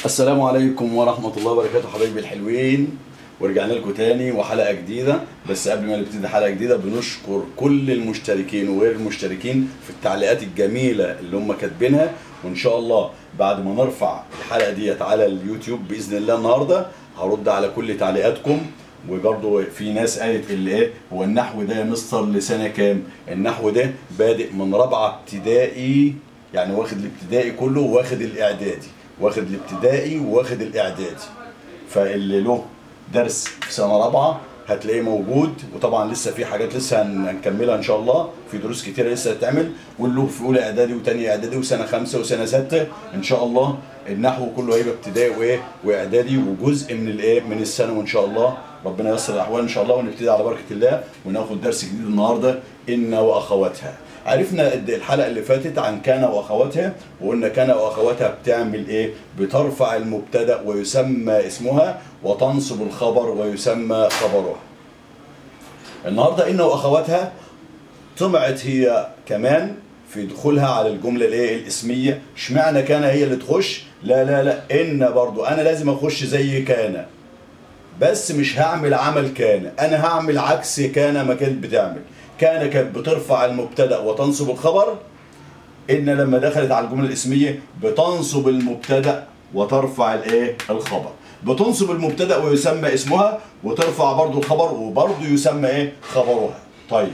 السلام عليكم ورحمة الله وبركاته حبايبي الحلوين ورجعنا لكم تاني وحلقة جديدة بس قبل ما نبتدي حلقة جديدة بنشكر كل المشتركين وغير المشتركين في التعليقات الجميلة اللي هم كاتبينها وإن شاء الله بعد ما نرفع الحلقة ديت على اليوتيوب بإذن الله النهاردة هرد على كل تعليقاتكم وبرضه في ناس قالت اللي ايه هو النحو ده يا مستر لسنة كام؟ النحو ده بادئ من رابعة ابتدائي يعني واخد الابتدائي كله واخد الاعدادي واخد الابتدائي واخد الاعدادي فاللي له درس في سنه رابعه هتلاقيه موجود وطبعا لسه في حاجات لسه هن- هنكملها ان شاء الله في دروس كتيره لسه هتتعمل واللي له في اولى اعدادي وثانيه اعدادي وسنه خمسه وسنه سته ان شاء الله النحو كله هيبقى ابتدائي وايه واعدادي وجزء من الايه من الثانوي ان شاء الله ربنا ييسر الاحوال ان شاء الله ونبتدي على بركه الله وناخد درس جديد النهارده ان واخواتها عرفنا الد- الحلقه اللي فاتت عن كان واخواتها وقلنا كان واخواتها بتعمل ايه بترفع المبتدا ويسمى اسمها وتنصب الخبر ويسمى خبرها النهارده ان واخواتها طمعت هي كمان في دخولها على الجمله الايه الاسميه اشمعنى كان هي اللي تخش لا لا لا ان برضو انا لازم اخش زي كان بس مش هعمل عمل كان انا هعمل عكس كان ما كانت بتعمل كان كانت بترفع المبتدا وتنصب الخبر ان لما دخلت على الجمله الاسميه بتنصب المبتدا وترفع الايه الخبر بتنصب المبتدا ويسمى اسمها وترفع برضو الخبر وبرضو يسمى ايه خبرها طيب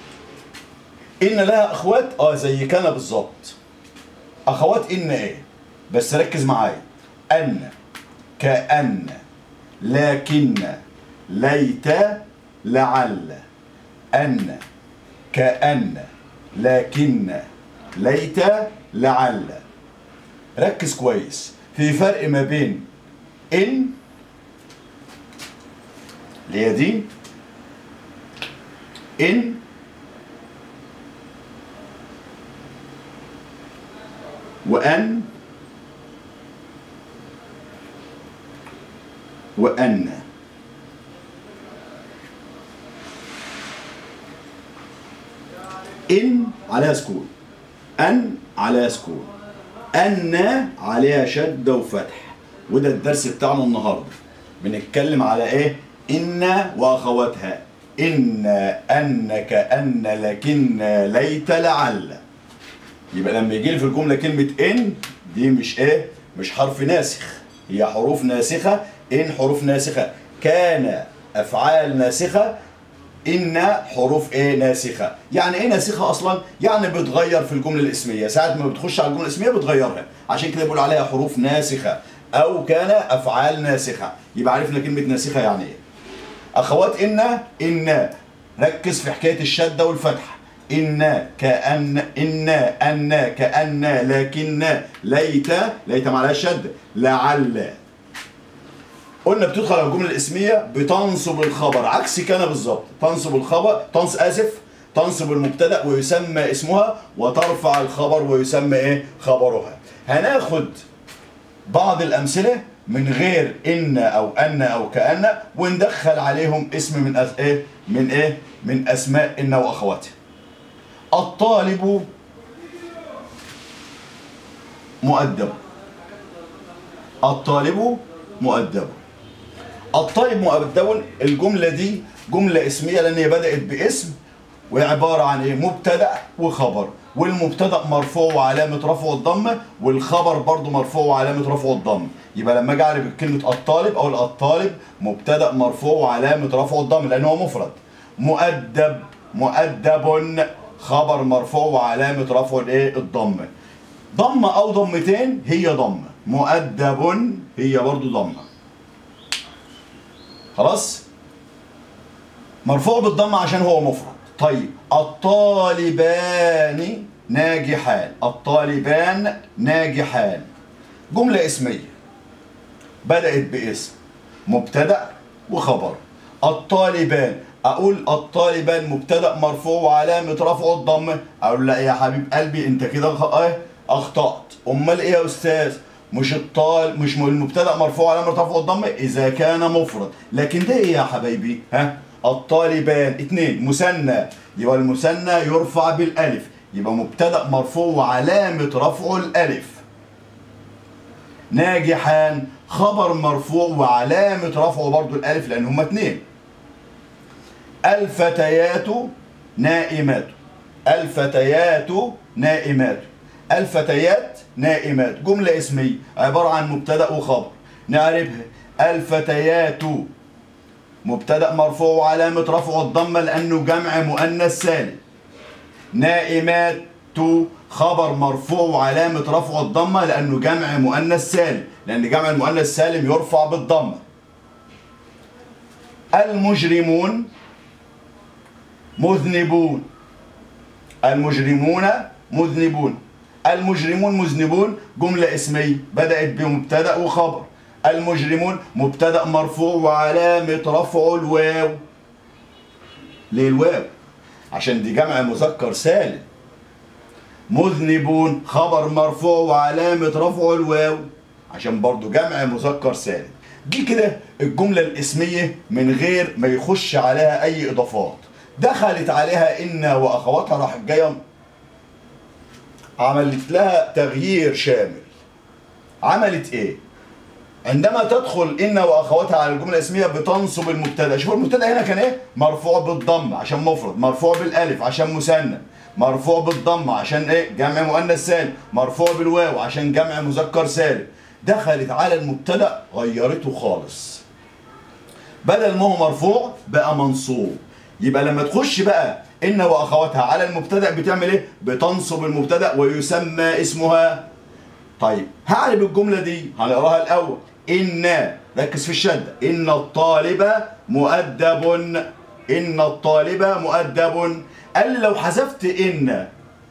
ان لها اخوات اه زي كان بالظبط اخوات ان ايه بس ركز معايا ان كأن لكن ليت لعل أن كأن لكن ليت لعل ركز كويس في فرق ما بين إن اللي هي دي إن وأن وأن إن عليها سكون أن عليها سكون أن عليها شدة وفتح وده الدرس بتاعنا النهاردة بنتكلم على إيه إن وأخواتها إن أن كأن لكن ليت لعل يبقى لما يجي لي في الجمله كلمه ان دي مش ايه مش حرف ناسخ هي حروف ناسخه ان حروف ناسخه كان افعال ناسخه ان حروف ايه ناسخه يعني ايه ناسخه اصلا يعني بتغير في الجمله الاسميه ساعه ما بتخش على الجمله الاسميه بتغيرها عشان كده بيقول عليها حروف ناسخه او كان افعال ناسخه يبقى عرفنا كلمه ناسخه يعني ايه اخوات ان ان ركز في حكايه الشده والفتحه ان كان ان ان كان لكن ليت ليت معلها شده لعل قلنا بتدخل على الجمله الاسميه بتنصب الخبر عكس كان بالظبط تنصب الخبر تنص اسف تنصب المبتدا ويسمى اسمها وترفع الخبر ويسمى ايه خبرها هناخد بعض الامثله من غير ان او ان او كان وندخل عليهم اسم من أس... ايه من ايه من اسماء ان واخواتها الطالب مؤدب الطالب مؤدب الطالب مؤدب الجمله دي جمله اسميه لان هي بدات باسم وعباره عن ايه مبتدا وخبر والمبتدا مرفوع وعلامه رفعه الضمه والخبر برضو مرفوع وعلامه رفعه الضمه يبقى لما اجي اعرف كلمه الطالب اقول الطالب مبتدا مرفوع وعلامه رفعه الضمه لان هو مفرد مؤدب مؤدب خبر مرفوع وعلامه رفعه الايه الضمه ضمه او ضمتين هي ضمه مؤدب هي برضو ضمه خلاص مرفوع بالضمه عشان هو مفرد طيب الطالبان ناجحان الطالبان ناجحان جمله اسميه بدات باسم مبتدا وخبر الطالبان اقول الطالبان مبتدا مرفوع وعلامه رفعه الضمه اقول لا يا حبيب قلبي انت كده خ- ايه اخطات امال ايه يا استاذ مش الطال مش م- المبتدا مرفوع علامه رفعه الضمه اذا كان مفرد لكن ده ايه يا حبايبي ها الطالبان اتنين مثنى يبقى المثنى يرفع بالالف يبقى مبتدا مرفوع وعلامه رفعه الالف ناجحان خبر مرفوع وعلامة رفعه برضو الألف لأن هما اتنين الفتيات نائمات الفتيات نائمات الفتيات نائمات جملة اسمية عبارة عن مبتدأ وخبر نعرفها الفتيات مبتدأ مرفوع وعلامة رفعه الضمة لأنه جمع مؤنث سالم نائمات خبر مرفوع وعلامة رفعه الضمة لأنه جمع مؤنث سالم لأن جمع المؤنث سالم يرفع بالضمة المجرمون مذنبون المجرمون مذنبون المجرمون مذنبون جملة اسمية بدأت بمبتدأ وخبر المجرمون مبتدأ مرفوع وعلامة رفعه الواو ليه الواو عشان دي جمع مذكر سالم مذنبون خبر مرفوع وعلامة رفعه الواو عشان برضو جمع مذكر سالم دي كده الجملة الاسمية من غير ما يخش عليها أي إضافات دخلت عليها إن وأخواتها راحت جاية عملت لها تغيير شامل عملت إيه؟ عندما تدخل إن وأخواتها على الجملة الاسمية بتنصب المبتدأ شوف المبتدأ هنا كان إيه؟ مرفوع بالضم عشان مفرد مرفوع بالألف عشان مثنى مرفوع بالضمة عشان ايه جمع مؤنث سالم مرفوع بالواو عشان جمع مذكر سالم دخلت على المبتدا غيرته خالص بدل ما هو مرفوع بقى منصوب يبقى لما تخش بقى ان واخواتها على المبتدا بتعمل ايه بتنصب المبتدا ويسمى اسمها طيب هعرف الجمله دي هنقراها الاول ان ركز في الشده ان الطالب مؤدب ان الطالب مؤدب قال لي لو حذفت ان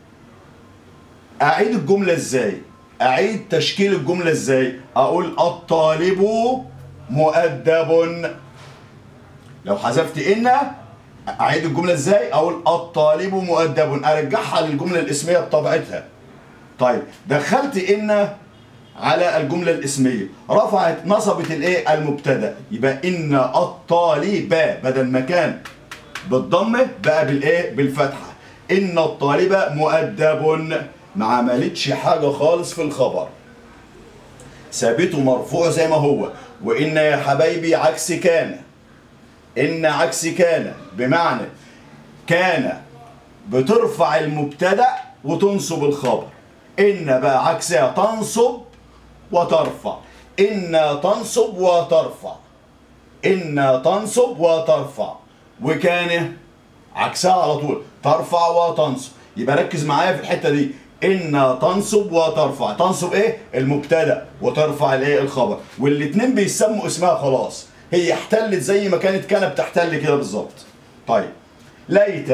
اعيد الجمله ازاي اعيد تشكيل الجمله ازاي اقول الطالب مؤدب لو حذفت ان اعيد الجمله ازاي اقول الطالب مؤدب ارجعها للجمله الاسميه بطبيعتها طيب دخلت ان على الجمله الاسميه رفعت نصبت الايه المبتدا يبقى ان الطالب بدل ما كان بالضمه بقى بالايه بالفتحه ان الطالب مؤدب ما عملتش حاجه خالص في الخبر ثابته مرفوع زي ما هو وان يا حبايبي عكس كان ان عكس كان بمعنى كان بترفع المبتدا وتنصب الخبر ان بقى عكسها تنصب وترفع ان تنصب وترفع ان تنصب وترفع وكان عكسها على طول ترفع وتنصب يبقى ركز معايا في الحته دي ان تنصب وترفع تنصب ايه المبتدا وترفع الايه الخبر والاثنين بيسموا اسمها خلاص هي احتلت زي ما كانت كانت بتحتل كده بالظبط طيب ليت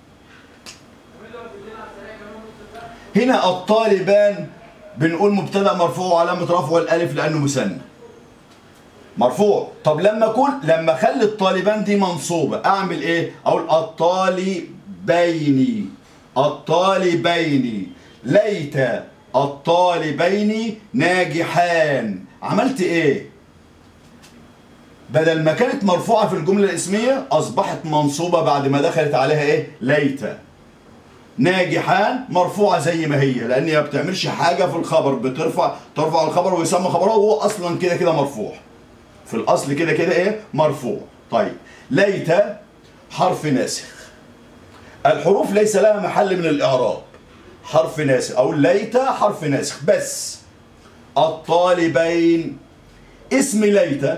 هنا الطالبان بنقول مبتدا مرفوع وعلامه رفعه الالف لانه مثنى مرفوع طب لما اكون لما اخلي الطالبان دي منصوبه اعمل ايه اقول الطالبين الطالبين ليت الطالبين ناجحان عملت ايه بدل ما كانت مرفوعه في الجمله الاسميه اصبحت منصوبه بعد ما دخلت عليها ايه ليت ناجحان مرفوعه زي ما هي لان هي ما بتعملش حاجه في الخبر بترفع ترفع الخبر ويسمى خبره وهو اصلا كده كده مرفوع في الاصل كده كده ايه مرفوع طيب ليت حرف ناسخ الحروف ليس لها محل من الاعراب حرف ناسخ او ليت حرف ناسخ بس الطالبين اسم ليت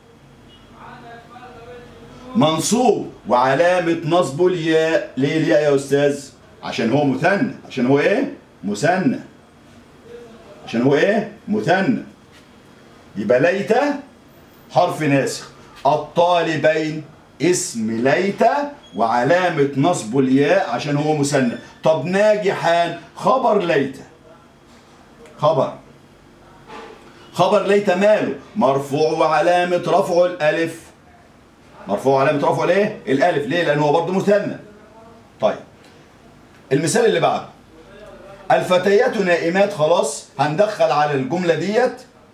منصوب وعلامة نصبه الياء ليه الياء يا أستاذ؟ عشان هو مثنى عشان هو إيه؟ مثنى عشان هو إيه؟ مثنى يبقى ليت حرف ناسخ الطالبين اسم ليت وعلامة نصب الياء عشان هو مثنى طب ناجحان خبر ليت خبر خبر ليت ماله مرفوع وعلامة رفعه الألف مرفوع وعلامة رفعه الايه؟ الألف ليه؟ لأن هو برضه مثنى طيب المثال اللي بعده الفتيات نائمات خلاص هندخل على الجملة ديت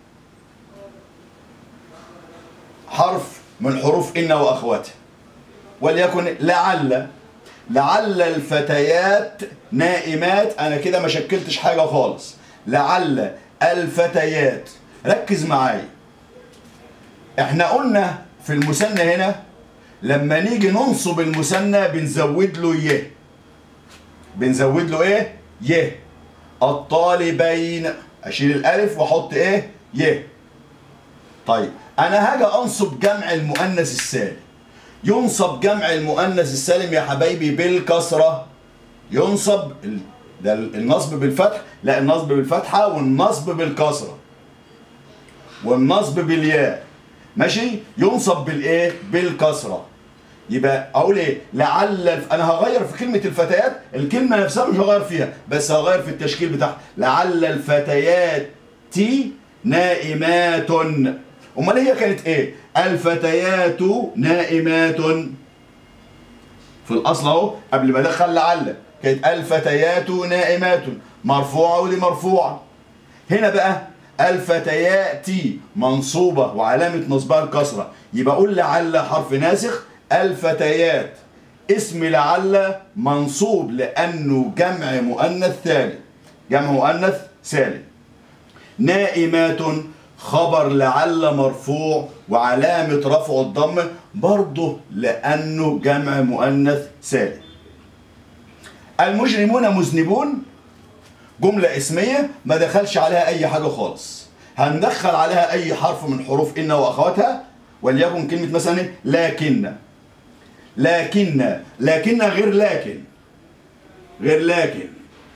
حرف من حروف إن وأخواتها وليكن لعل لعل الفتيات نائمات أنا كده ما شكلتش حاجة خالص لعل الفتيات ركز معايا احنا قلنا في المثنى هنا لما نيجي ننصب المثنى بنزود له ي بنزود له ايه ي الطالبين اشيل الالف واحط ايه ي طيب انا هاجي انصب جمع المؤنث السالم ينصب جمع المؤنث السالم يا حبايبي بالكسره ينصب ال- ده النصب بالفتح لا النصب بالفتحه والنصب بالكسره والنصب بالياء ماشي ينصب بالايه بالكسره يبقى اقول ايه لعل الف... انا هغير في كلمه الفتيات الكلمه نفسها مش هغير فيها بس هغير في التشكيل بتاعها لعل الفتيات نائمات امال هي كانت ايه الفتيات نائمات في الاصل اهو قبل ما ادخل لعل كانت الفتيات نائمات مرفوعه ودي مرفوعه هنا بقى الفتيات منصوبة وعلامة نصبها الكسرة يبقى أقول لعل حرف ناسخ الفتيات اسم لعل منصوب لأنه جمع مؤنث ثالث جمع مؤنث سالم نائمات خبر لعل مرفوع وعلامة رفع الضم برضه لأنه جمع مؤنث سالم المجرمون مذنبون جملة اسمية ما دخلش عليها أي حاجة خالص هندخل عليها أي حرف من حروف إن وأخواتها وليكن كلمة مثلا إيه؟ لكن لكن لكن غير لكن غير لكن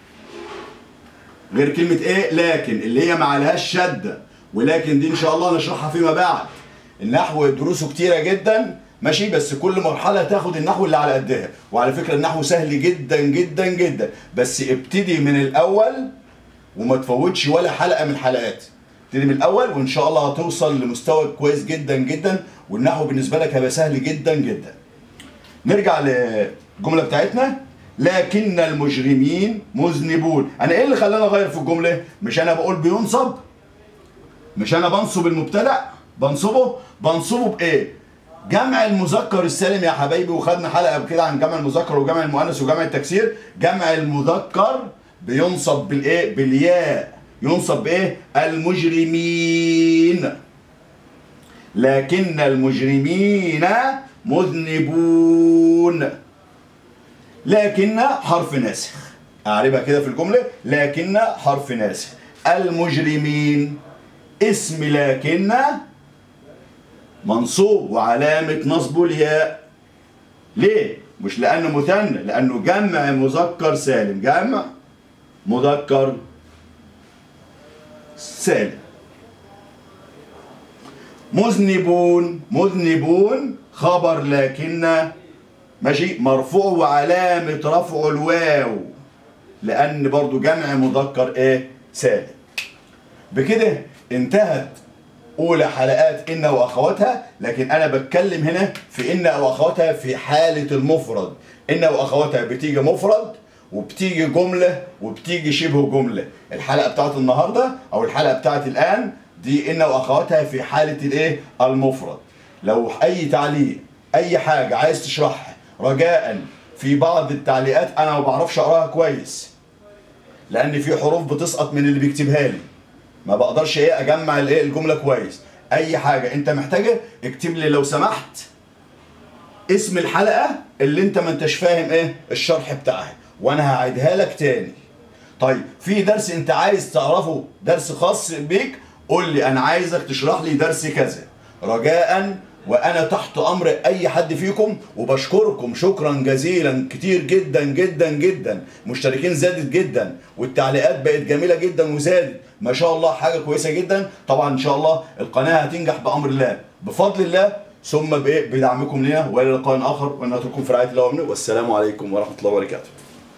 غير كلمة إيه لكن اللي هي ما عليهاش شدة ولكن دي إن شاء الله نشرحها فيما بعد النحو دروسه كتيرة جدا ماشي بس كل مرحلة تاخد النحو اللي على قدها وعلى فكرة النحو سهل جدا جدا جدا بس ابتدي من الأول وما تفوتش ولا حلقة من الحلقات ابتدي من الأول وإن شاء الله هتوصل لمستوى كويس جدا جدا والنحو بالنسبة لك هيبقى سهل جدا جدا نرجع للجملة بتاعتنا لكن المجرمين مذنبون انا ايه اللي خلاني اغير في الجمله مش انا بقول بينصب مش انا بنصب المبتدا بنصبه بنصبه بايه جمع المذكر السالم يا حبايبي وخدنا حلقه قبل كده عن جمع المذكر وجمع المؤنث وجمع التكسير جمع المذكر بينصب بالايه بالياء ينصب بايه المجرمين لكن المجرمين مذنبون لكن حرف ناسخ اعربها كده في الجمله لكن حرف ناسخ المجرمين اسم لكن منصوب وعلامه نصبه الياء ليه مش لانه مثنى لانه جمع مذكر سالم جمع مذكر سالم مذنبون مذنبون خبر لكن ماشي مرفوع وعلامة رفعه الواو لأن برضو جمع مذكر إيه سالم بكده انتهت أولى حلقات إن وأخواتها لكن أنا بتكلم هنا في إن وأخواتها في حالة المفرد إن وأخواتها بتيجي مفرد وبتيجي جملة وبتيجي شبه جملة الحلقة بتاعت النهاردة أو الحلقة بتاعت الآن دي إن وأخواتها في حالة الإيه المفرد لو أي تعليق أي حاجة عايز تشرحها رجاء في بعض التعليقات انا ما بعرفش اقراها كويس لان في حروف بتسقط من اللي بيكتبها لي ما بقدرش ايه اجمع الايه الجمله كويس اي حاجه انت محتاجه اكتب لي لو سمحت اسم الحلقه اللي انت ما انتش فاهم ايه الشرح بتاعها وانا هعيدها لك تاني طيب في درس انت عايز تعرفه درس خاص بيك قول لي انا عايزك تشرح لي درس كذا رجاء وانا تحت امر اي حد فيكم وبشكركم شكرا جزيلا كتير جدا جدا جدا مشتركين زادت جدا والتعليقات بقت جميله جدا وزادت ما شاء الله حاجه كويسه جدا طبعا ان شاء الله القناه هتنجح بامر الله بفضل الله ثم بايه بدعمكم لنا والى لقاء اخر وانا اترككم في رعايه الله وامنه والسلام عليكم ورحمه الله وبركاته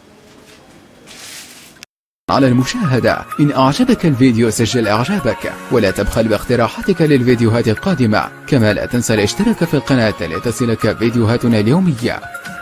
على المشاهدة إن أعجبك الفيديو سجل إعجابك ولا تبخل باقتراحاتك للفيديوهات القادمة كما لا تنسى الاشتراك في القناة لتصلك فيديوهاتنا اليومية